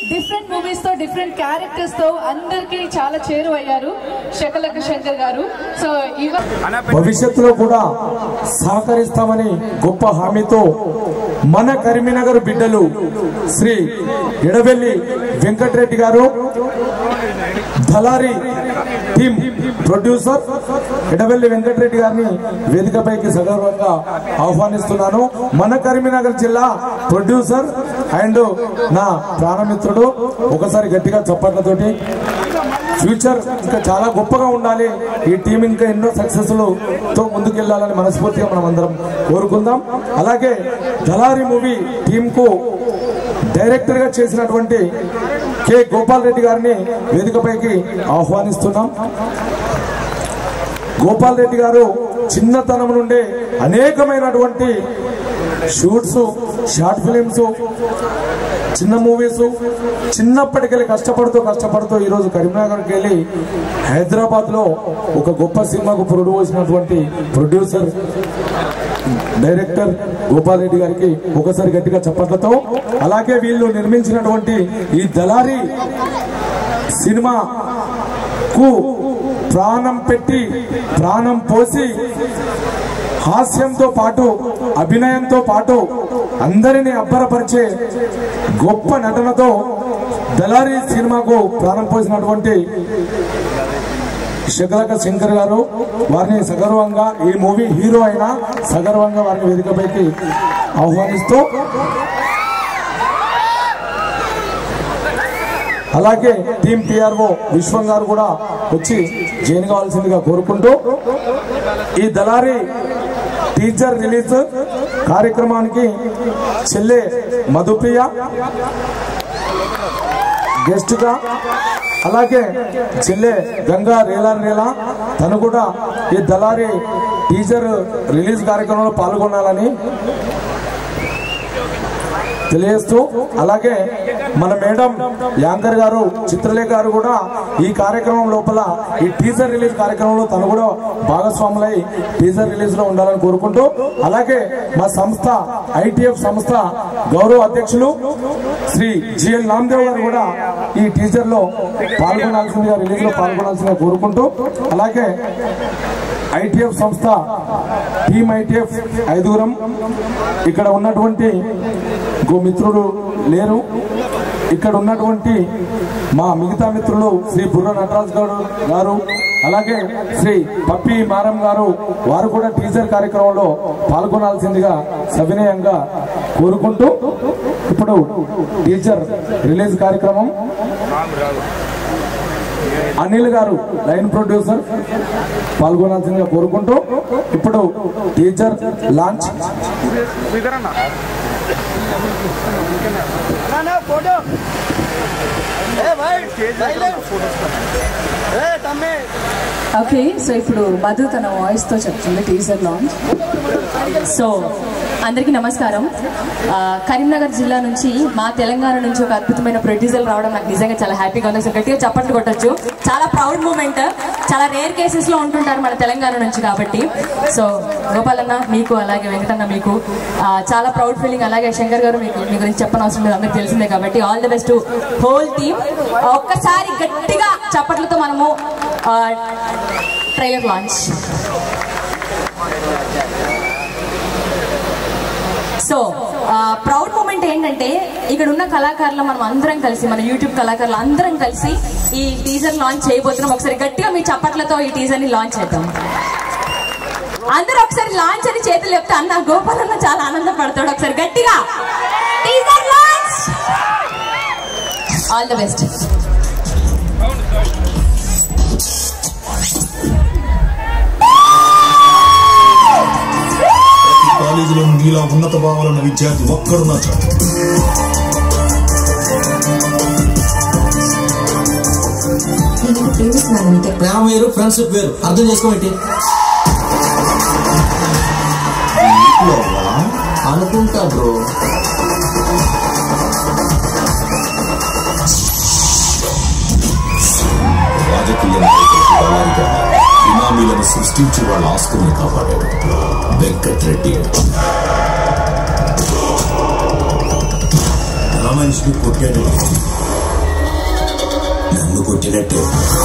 Different movies తో different characters తో అందరికి చాలా చేరువయ్యారు శకలక శంకర్ గారు సో ఇవాళ భవిష్యత్తులో కూడా సహకరిస్తామని గొప్ప హామీతో మన కరీంనగర్ బిడ్డలు శ్రీ ఎడవెల్లి వెంకటరెడ్డి గారు దళారి టీం ప్రొడ్యూసర్ ఎడవెల్లి వెంకటరెడ్డి గారిని వేదికపైకి సగర్వంగా ఆహ్వానిస్తున్నాను మన కరీంనగర్ జిల్లా ప్రొడ్యూసర్ అండ్ నా ప్రాణమిత్రుడు ఒకసారి గట్టిగా చప్పట్లతోటి ఫ్యూచర్ ఇంకా చాలా గొప్పగా ఉండాలి ఈ టీం ఇంకా ఎన్నో సక్సెస్ తో ముందుకెళ్లాలని మనస్ఫూర్తిగా మనం అందరం కోరుకుందాం అలాగే దళారి మూవీ టీం కు డైరెక్టర్ గా చేసినటువంటి కె గోపాల్ రెడ్డి గారిని వేదికపైకి ఆహ్వానిస్తున్నాం గోపాల్ రెడ్డి గారు చిన్నతనం నుండే అనేకమైనటువంటి షూట్స్ షార్ట్ ఫిలిమ్స్ చిన్న మూవీస్ చిన్నప్పటికెళ్ళి కష్టపడుతూ కష్టపడుతూ ఈరోజు కరీంనగర్కి వెళ్ళి హైదరాబాద్ లో ఒక గొప్ప సినిమాకు ప్రొడ్యూసినటువంటి ప్రొడ్యూసర్ డైరెక్టర్ గోపాల్ రెడ్డి గారికి ఒకసారి గట్టిగా చప్పట్లతో అలాగే వీళ్ళు నిర్మించినటువంటి ఈ దళారి సినిమాకు ప్రాణం పెట్టి ప్రాణం పోసి హాస్యంతో పాటు అభినయంతో పాటు అందరినీ అబ్బరపరిచే గొప్ప నటనతో దళారి సినిమాకు ప్రాణం పోసినటువంటి శకలక శంకర్ గారు వారిని సగర్వంగా ఈ మూవీ హీరో అయినా సగర్వంగా వారిని వేదికపైకి ఆహ్వానిస్తూ అలాగే టీం టిఆర్ఓ విశ్వం గారు కూడా వచ్చి జాయిన్ కావాల్సిందిగా కోరుకుంటూ ఈ దళారి టీచర్ రిలీజ్ కార్యక్రమానికి చెల్లె మధుప్రియ గెస్ట్ గా అలాగే చెల్లె గంగా రేలా రేలా తను కూడా ఈ దళారి టీచర్ రిలీజ్ కార్యక్రమంలో పాల్గొనాలని తెలియజేస్తూ అలాగే మన మేడం యాంకర్ గారు చిత్రలేఖ గారు కూడా ఈ కార్యక్రమం లోపల ఈ టీజర్ రిలీజ్ కార్యక్రమంలో తను కూడా భాగస్వాములై టీజర్ రిలీజ్ లో ఉండాలని కోరుకుంటూ అలాగే మా సంస్థ ఐటీఎఫ్ సంస్థ గౌరవ అధ్యక్షులు శ్రీ జిఎల్ నామదేవ్ గారు కూడా ఈ టీజర్ లో పాల్గొనాల్సిందిగా రిలీజ్ లో పాల్గొనాల్సిందిగా కోరుకుంటూ అలాగే ఐటీఎఫ్ సంస్థ టీమ్ ఐటీఎఫ్ ఐదుగురం ఇక్కడ ఉన్నటువంటి ఇంకో మిత్రుడు లేరు ఇక్కడ ఉన్నటువంటి మా మిగతా మిత్రులు శ్రీ బుర్ర నటరాజ్ గౌడ్ గారు అలాగే శ్రీ పప్పి మారం గారు వారు కూడా టీచర్ కార్యక్రమంలో పాల్గొనాల్సిందిగా సవినయంగా కోరుకుంటూ ఇప్పుడు టీచర్ రిలీజ్ కార్యక్రమం అనిల్ గారు లైన్ ప్రొడ్యూసర్ పాల్గొనాల్సిందిగా కోరుకుంటూ ఇప్పుడు టీచర్ లాంచ్ फोटो ए भाई साइलेंस ए तम्मे ఓకే సో ఇప్పుడు మధు తన వాయిస్ తో చెప్తుంది టీజర్ లాంచ్ సో అందరికీ నమస్కారం ఆ, కరీంనగర్ జిల్లా నుంచి మా తెలంగాణ నుంచి ఒక అద్భుతమైన ప్రొడ్యూసర్ రావడం నాకు నిజంగా చాలా హ్యాపీగా ఉంది అసలు గట్టిగా చప్పట్లు కొట్టొచ్చు చాలా ప్రౌడ్ మూమెంట్ చాలా రేర్ కేసెస్ లో ఉంటుంటారు మన తెలంగాణ నుంచి కాబట్టి సో గోపాలన్న మీకు అలాగే వెంకటన్న మీకు ఆ, చాలా ప్రౌడ్ ఫీలింగ్ అలాగే శంకర్ గారు మీకు మీ గురించి చెప్పనవసరం లేదు అందరికి తెలిసిందే కాబట్టి all the best whole team ఒక్కసారి గట్టిగా చప్పట్లతో మనము trailer launch so proud moment ఏంటంటే ఇక్కడ ఉన్న కళాకారులు మనం అందరం కలిసి మన యూట్యూబ్ కళాకారులు అందరం కలిసి ఈ టీజర్ లాంచ్ చేయబోతున్నాం ఒకసారి గట్టిగా మీ చప్పట్లతో ఈ టీజర్ ని లాంచ్ చేద్దాం అందరూ ఒకసారి లాంచ్ అని చేతులు చెప్తే అన్న గోపాల్ అన్న చాలా ఆనందపడతాడు ఒకసారి గట్టిగా teaser launch all the best కాలేజీలో నీలా ఉన్నత భావాలున్న విద్యార్థి ఒక్కడున్నా చాలు ప్రేమ వేరు ఫ్రెండ్షిప్ వేరు అర్థం చేసుకోబట్టి అనుకుంటా బ్రో రాజకీయ నాయకులకు బలాలుగా బినామీలను సృష్టించి వాళ్ళ ఆస్తుల్ని కాపాడాడు వెంకట్రెడ్డి మనిషిని కొట్టాడు నన్ను కొట్టినట్టే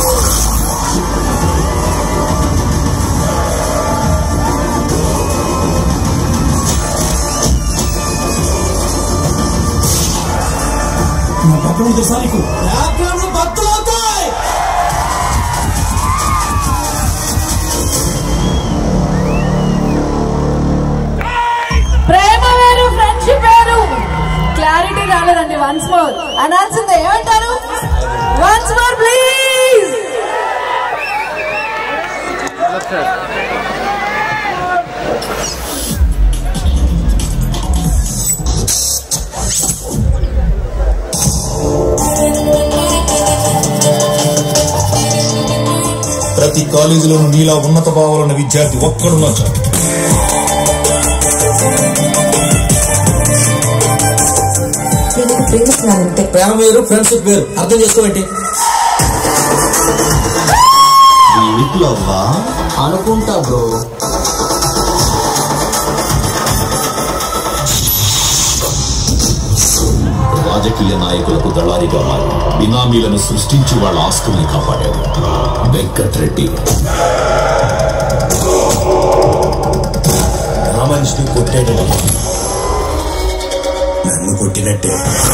నా పక్కన తెలుసా నీకు ప్రేమ వేరు ఫ్రెండ్షిప్ వేరు క్లారిటీ రాలేదండి వన్స్ మోర్ అనాల్సిందే ఏమంటారు వన్స్ మోర్ ప్లీజ్ ప్రతి కాలేజీలోనూ నీలా ఉన్నత భావాలున్న విద్యార్థి ఒక్కడున్నా చాలు నేను ప్రేమిస్తున్నానంటే ప్రేమ వేరు ఫ్రెండ్షిప్ వేరు అర్థం చేసుకోబెట్టి అనుకుంటా బ్రో రాజకీయ నాయకులకు దళారిగా మారి బినామీలను సృష్టించి వాళ్ళ ఆస్తుల్ని కాపాడారు వెంకట్రెడ్డి నా మనిషిని కొట్టాడు నన్ను కొట్టినట్టే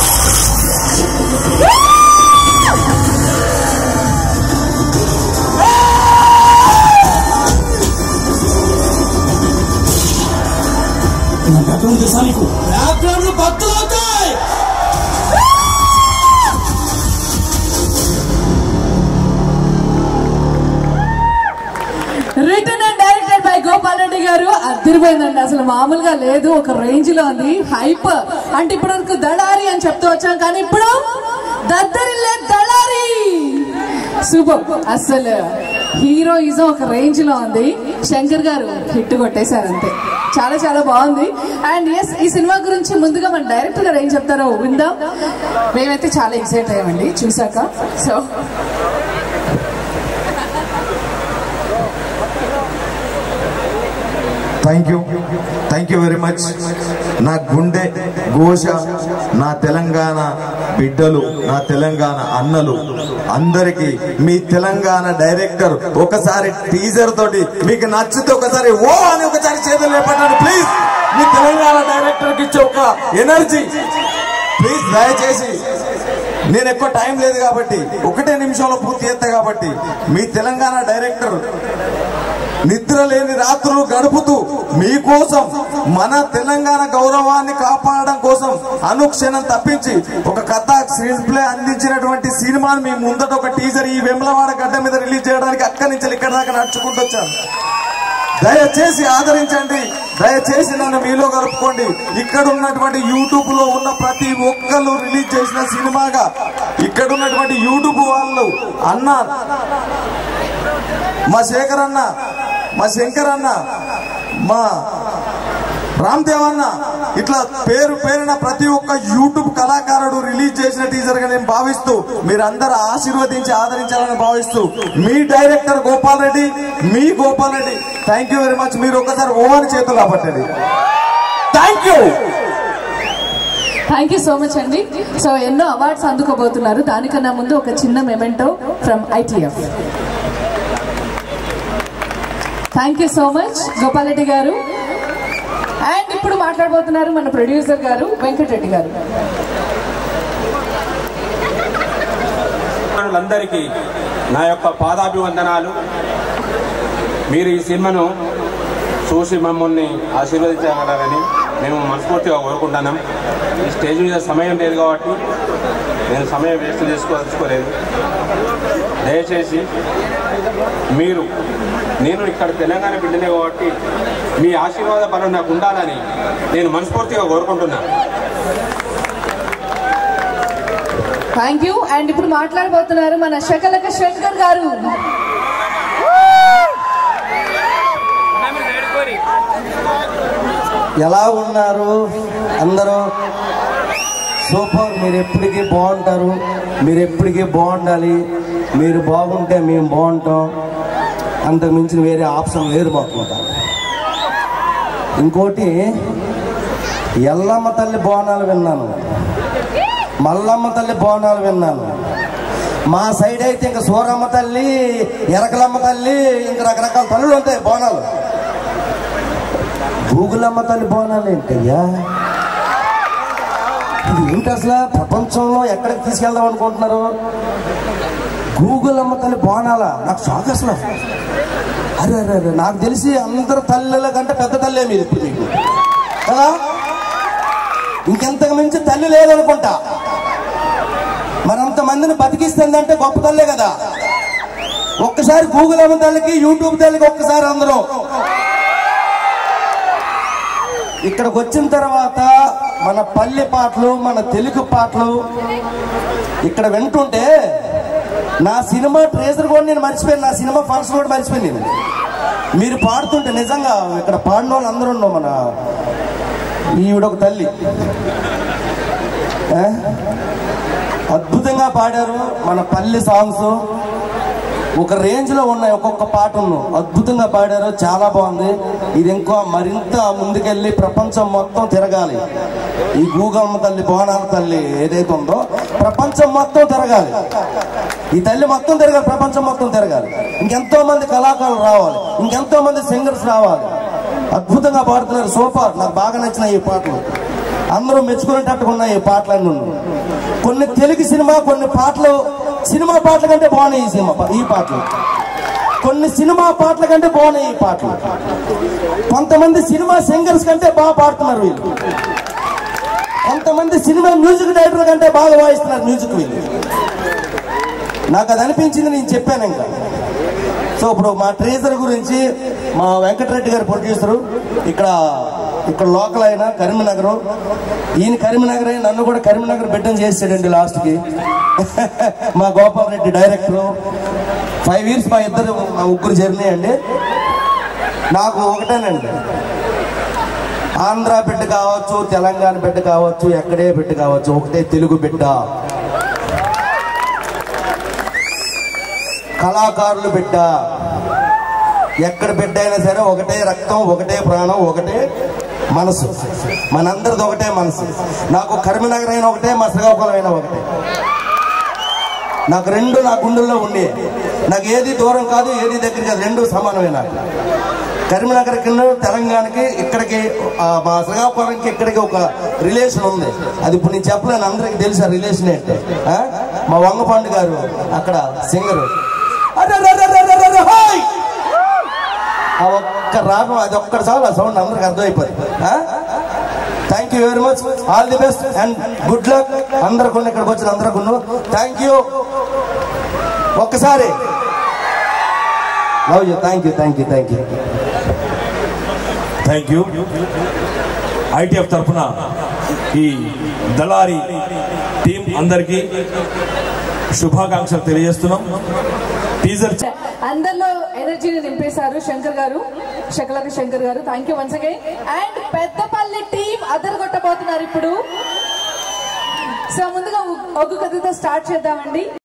నా పక్కన తెలుసా నీకు return and directed by Gopal Reddy garu అదిరిపోయిందండి అసలు మామూలుగా లేదు ఒక రేంజ్ లో ఉంది హైప్ అంటే ఇప్పుడు వరకు దళారి అని చెప్తూ వచ్చాం కానీ ఇప్పుడు దద్దరిల్లే దళారి సూపర్ అసలు హీరోయిజం ఒక రేంజ్ లో ఉంది శంకర్ గారు హిట్ కొట్టేశారు అంతే చాలా చాలా బాగుంది అండ్ ఎస్ ఈ సినిమా గురించి ముందుగా మన డైరెక్టర్ గారు ఏం చెప్తారో విందాం మేమైతే చాలా ఎక్సైట్ అయ్యామండి చూసాక so thank you thank you very much నా గుండె ఘోష నా తెలంగాణ బిడ్డలు నా తెలంగాణ అన్నలు అందరికి మీ తెలంగాణ డైరెక్టర్ ఒకసారి టీజర్ తోటి మీకు నచ్చితే ఒకసారి ఓ అని ఒకసారి చేతులు లేపండి ప్లీజ్ మీ తెలంగాణ డైరెక్టర్ కి ఇచ్చే ఒక ఎనర్జీ ప్లీజ్ దయచేసి నేను ఎక్కువ టైం లేదు కాబట్టి ఒకటే నిమిషంలో పూర్తి చేస్తా కాబట్టి మీ తెలంగాణ డైరెక్టర్ నిద్ర లేని రాత్రులు గడుపుతూ మీకోసం మన తెలంగాణ గౌరవాన్ని కాపాడడం కోసం అనుక్షణం తప్పించి ఒక కథ స్క్రీన్ ప్లే అందించినటువంటి సినిమాని మీ ముందట ఒక టీజర్ ఈ వెమ్లవాడ గడ్డ మీద రిలీజ్ చేయడానికి అక్కడి నుంచి ఇక్కడ దాకా నడుచుకుంటూ వచ్చాను దయచేసి ఆదరించండి దయచేసి నన్ను మీలో కలుపుకోండి ఇక్కడ ఉన్నటువంటి యూట్యూబ్ లో ఉన్న ప్రతి ఒక్కరు రిలీజ్ చేసిన సినిమాగా ఇక్కడ ఉన్నటువంటి యూట్యూబ్ వాళ్ళు అన్న మా శేఖర్ అన్న మా శంకర్ అన్న మా రామ్దేవ్ అన్న ఇట్లా పేరు పేరున ప్రతి ఒక్క యూట్యూబ్ కళాకారుడు రిలీజ్ చేసిన టీజర్ గా నేను భావిస్తూ మీరందరూ ఆశీర్వదించి ఆదరించాలని భావిస్తూ మీ డైరెక్టర్ గోపాల్ రెడ్డి మీ Gopal Reddy thank you very much మీరు ఒకసారి ఓవర్ చేతులు కాబట్టండి thank you thank you so much అండి సో ఎన్నో అవార్డ్స్ అందుకోబోతున్నారు దానికన్నా ముందు ఒక చిన్న memento from ITF thank you so much Gopal Reddy garu and ఇప్పుడు మాట్లాడబోతున్నారు మన ప్రొడ్యూసర్ గారు వెంకటరెడ్డి గారు అభిమానులందరికీ నా యొక్క పాదాభివందనాలు మీరు ఈ సినిమాను చూసి మమ్మల్ని ఆశీర్వదించగలరని మేము మనస్ఫూర్తిగా కోరుకుంటున్నాం ఈ స్టేజ్ మీద సమయం లేదు కాబట్టి నేను సమయం వేస్ట్ చేసుకోదలుచుకోలేదు దయచేసి మీరు నేను ఇక్కడ తెలంగాణ బిడ్డనే కాబట్టి మీ ఆశీర్వాద బలం నాకు ఉండాలని నేను మనస్ఫూర్తిగా కోరుకుంటున్నాను థ్యాంక్ యూ అండ్ ఇప్పుడు మాట్లాడబోతున్నారు మన శకలక శంకర్ గారు ఎలా ఉన్నారు అందరూ సూపర్ మీరు ఎప్పటికీ బాగుంటారు మీరు ఎప్పటికీ బాగుండాలి మీరు బాగుంటే మేము బాగుంటాం అంతకు మించిన వేరే ఆప్షన్ లేదు మాకు ఇంకా. ఇంకోటి ఎల్లమ్మ తల్లి బోనాలు విన్నాను మల్లమ్మ తల్లి బోనాలు విన్నాను మా సైడ్ అయితే ఇంకా సూరమ్మ తల్లి ఎరకలమ్మ తల్లి ఇంకా రకరకాల తల్లులు ఉంటాయి బోనాలు గూగులమ్మ తల్లి బోనాలు ఏంటయ్యా ఇది ఏంటి అసలు ప్రపంచంలో ఎక్కడికి తీసుకెళ్దాం అనుకుంటున్నారు గూగుల్ అమ్మ తల్లి బోనాలా నాకు షాక్ అసలు అరే అరే అరే నాకు తెలిసి అందరు తల్లుల కంటే పెద్ద తల్లే మీరు ఇప్పుడు మీకు కదా ఇంకెంతకు మించి తల్లి లేదనుకుంటా మరి అంతమందిని బతికిస్తుందంటే గొప్ప తల్లే కదా ఒక్కసారి గూగుల్ అమ్మ తల్లికి యూట్యూబ్ తల్లికి ఒక్కసారి అందరూ ఇక్కడికి వచ్చిన తర్వాత మన పల్లె పాటలు మన తెలుగు పాటలు ఇక్కడ వింటుంటే నా సినిమా ట్రేజర్ కూడా నేను మర్చిపోయాను నా సినిమా ఫండ్స్ కూడా మర్చిపోయాను నేను మీరు పాడుతుంటే నిజంగా ఇక్కడ పాడిన వాళ్ళు అందరూ ఉన్నాం మన ఈవిడొక తల్లి ఏ? అద్భుతంగా పాడారు మన పల్లె సాంగ్స్ ఒక రేంజ్ లో ఉన్నాయి ఒక్కొక్క పాటను అద్భుతంగా పాడారు చాలా బాగుంది ఇది ఇంకో మరింత ముందుకెళ్ళి ప్రపంచం మొత్తం తిరగాలి ఈ గూగమ్మ తల్లి బోనాల తల్లి ఏదైతే ఉందో ప్రపంచం మొత్తం తిరగాలి ఈ తల్లి మొత్తం తిరగాలి ప్రపంచం మొత్తం తిరగాలి ఇంకెంతో మంది కళాకారులు రావాలి ఇంకెంతో మంది సింగర్స్ రావాలి అద్భుతంగా పాడుతున్నారు సూపర్ నాకు బాగా నచ్చిన ఈ పాటలు అందరూ మెచ్చుకునేటట్టుగా ఉన్నాయి ఈ పాటలన్నీ కొన్ని తెలుగు సినిమా కొన్ని పాటలు సినిమా పాటల కంటే బాగున్నాయి ఈ సినిమా ఈ పాటలు కొన్ని సినిమా పాటల కంటే బాగున్నాయి ఈ పాటలు కొంతమంది సినిమా సింగర్స్ కంటే బాగా పాడుతున్నారు వీళ్ళు కొంతమంది సినిమా మ్యూజిక్ డైరెక్టర్ కంటే బాగా వాయిస్తున్నారు మ్యూజిక్ వీళ్ళు నాకు అది అనిపించింది నేను చెప్పాను ఇంకా సో ఇప్పుడు మా ట్రేజర్ గురించి మా వెంకటరెడ్డి గారు ప్రొడ్యూసరు ఇక్కడ ఇక్కడ లోకల్ అయిన కరీంనగర్ ఈయన కరీంనగర్ అయి నన్ను కూడా కరీంనగర్ బిడ్డను చేసాడండి లాస్ట్కి మా Gopal Reddy director five years మా ఇద్దరు మా ముగ్గురు జర్నీ అండి నాకు ఒకటేనండి ఆంధ్ర బిడ్డ కావచ్చు తెలంగాణ బిడ్డ కావచ్చు ఎక్కడే బిడ్డ కావచ్చు ఒకటే తెలుగు బిడ్డ కళాకారులు బిడ్డ ఎక్కడ బిడ్డ అయినా సరే ఒకటే రక్తం ఒకటే ప్రాణం ఒకటే మనసు మనందరిది ఒకటే మనసు నాకు కరీంనగర్ అయినా ఒకటే మా శ్రీకాకుళం అయినా ఒకటే నాకు రెండు నా గుండెల్లో ఉండే నాకు ఏది దూరం కాదు ఏది దగ్గర కాదు రెండు సమానమే నాకు కరీంనగర్ కింద తెలంగాణకి ఇక్కడికి ఆ, మా శ్రీకాకుళంకి ఇక్కడికి ఒక రిలేషన్ ఉంది అది ఇప్పుడు నేను చెప్పలేను అందరికీ తెలుసు ఆ రిలేషన్ ఏంటి ఆ? మా వంగపాండు గారు అక్కడ సింగర్ ఆ ఒక్క రాగం అది ఒక్కటి చాలు ఆ సౌండ్ అందరికి అర్థమైపోయింది thank you very much all the best and good luck అందరికి ఇక్కడికి వచ్చిన అందరికి థ్యాంక్ యూ ఒక్కసారి love you thank you thank you thank you thank you ITF తరఫున ఈ దళారి టీం అందరికీ శుభాకాంక్షలు తెలియజేస్తున్నాం టీజర్ అందరిలో ఎనర్జీని నింపేశారు శంకర్ గారు Shakalaka Shankar garu thank you once again and Peddapalli team అదర్ కొట్టబోతున్నారు ఇప్పుడు సో ముందుగా ఒగ్గు కథతో స్టార్ట్ చేద్దామండి